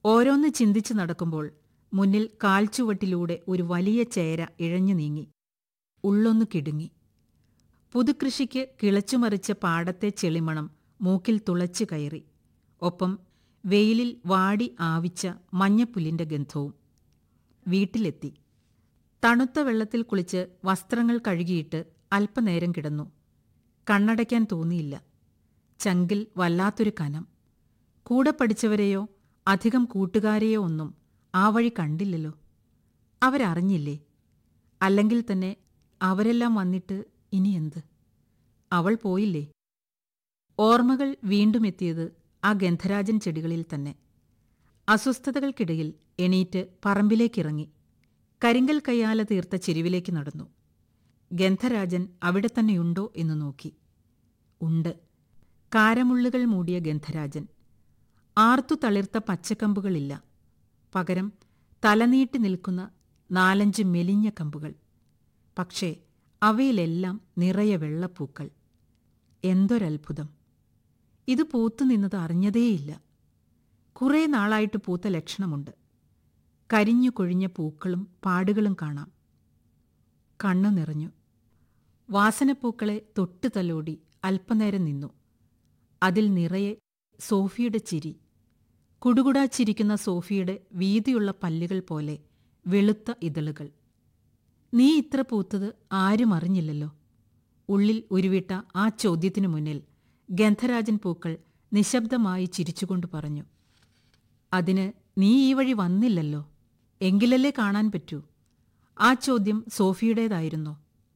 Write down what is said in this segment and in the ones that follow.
ഓരോന്ന് ചിന്തിച്ചു നടക്കുമ്പോൾ മുന്നിൽ കാൽച്ചുവട്ടിലൂടെ ഒരു വലിയ ചേര ഇഴഞ്ഞു നീങ്ങി ഉള്ളൊന്നു കിടുങ്ങി പുതുകൃഷിക്ക് കിളച്ചുമറിച്ച പാടത്തെ ചെളിമണം മൂക്കിൽ തുളച്ചു കയറി ഒപ്പം വെയിലിൽ വാടി ആവിച്ച മഞ്ഞപ്പുല്ലിന്റെ ഗന്ധവും വീട്ടിലെത്തി തണുത്ത വെള്ളത്തിൽ കുളിച്ച് വസ്ത്രങ്ങൾ കഴുകിയിട്ട് അല്പനേരം കിടന്നു കണ്ണടയ്ക്കാൻ തോന്നിയില്ല ചങ്കിൽ വല്ലാത്തൊരു കനം കൂടെ പഠിച്ചവരെയോ അധികം കൂട്ടുകാരെയോ ഒന്നും ആ വഴി കണ്ടില്ലല്ലോ അവരറിഞ്ഞില്ലേ അല്ലെങ്കിൽ തന്നെ അവരെല്ലാം വന്നിട്ട് ഇനി എന്ത് അവൾ പോയില്ലേ ഓർമ്മകൾ വീണ്ടും എത്തിയത് ആ ഗന്ധരാജൻ ചെടികളിൽ തന്നെ അസ്വസ്ഥതകൾക്കിടയിൽ എണീറ്റ് പറമ്പിലേക്കിറങ്ങി കരിങ്കൽ കയ്യാല തീർത്ത ചെരുവിലേക്ക് നടന്നു ഗന്ധരാജൻ അവിടെ തന്നെയുണ്ടോ എന്ന് നോക്കി ഉണ്ട് കാരമുള്ളുകൾ മൂടിയ ഗന്ധരാജൻ ആർത്തു തളിർത്ത പച്ചക്കമ്പുകളില്ല പകരം തലനീട്ടി നിൽക്കുന്ന നാലഞ്ച് മെലിഞ്ഞ കമ്പുകൾ പക്ഷേ അവയിലെല്ലാം നിറയെ വെള്ളപ്പൂക്കൾ എന്തൊരത്ഭുതം ഇത് പൂത്തുനിന്നത് അറിഞ്ഞതേയില്ല കുറേ നാളായിട്ട് പൂത്ത ലക്ഷണമുണ്ട് കരിഞ്ഞു കൊഴിഞ്ഞ പൂക്കളും പാടുകളും കാണാം കണ്ണു നിറഞ്ഞു വാസനപ്പൂക്കളെ തൊട്ടു തലോടി അല്പനേരം നിന്നു അതിൽ നിറയെ സോഫിയുടെ ചിരി കുടുകുടാ ചിരിക്കുന്ന സോഫിയുടെ വീതിയുള്ള പല്ലുകൾ പോലെ വെളുത്ത ഇതളുകൾ നീ ഇത്ര പൂത്തത് ആരും അറിഞ്ഞില്ലല്ലോ ഉള്ളിൽ ഉരുവിട്ട ആ ചോദ്യത്തിനു മുന്നിൽ ഗന്ധരാജൻ പൂക്കൾ നിശബ്ദമായി ചിരിച്ചുകൊണ്ട് പറഞ്ഞു അതിന് നീ ഈ വഴി വന്നില്ലല്ലോ എങ്കിലല്ലേ കാണാൻ പറ്റൂ ആ ചോദ്യം സോഫിയുടേതായിരുന്നോ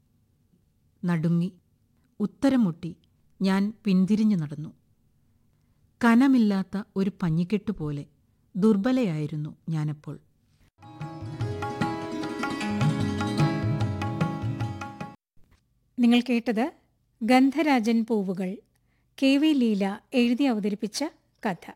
നടുങ്ങി ഉത്തരം മുട്ടി ഞാൻ പിന്തിരിഞ്ഞു നടന്നു കനമില്ലാത്ത ഒരു പഞ്ഞിക്കെട്ടുപോലെ ദുർബലയായിരുന്നു ഞാനപ്പോൾ നിങ്ങൾ കേട്ടത് ഗന്ധരാജൻ പൂവുകൾ കെ വി ലീല എഴുതി അവതരിപ്പിച്ച കഥ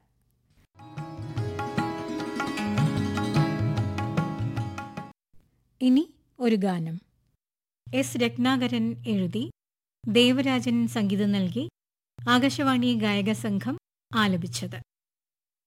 ഇനി ഒരു ഗാനം എസ് രത്നാകരൻ എഴുതി ദേവരാജൻ സംഗീതം നൽകി ആകാശവാണി ഗായക സംഘം ആലപിച്ചത്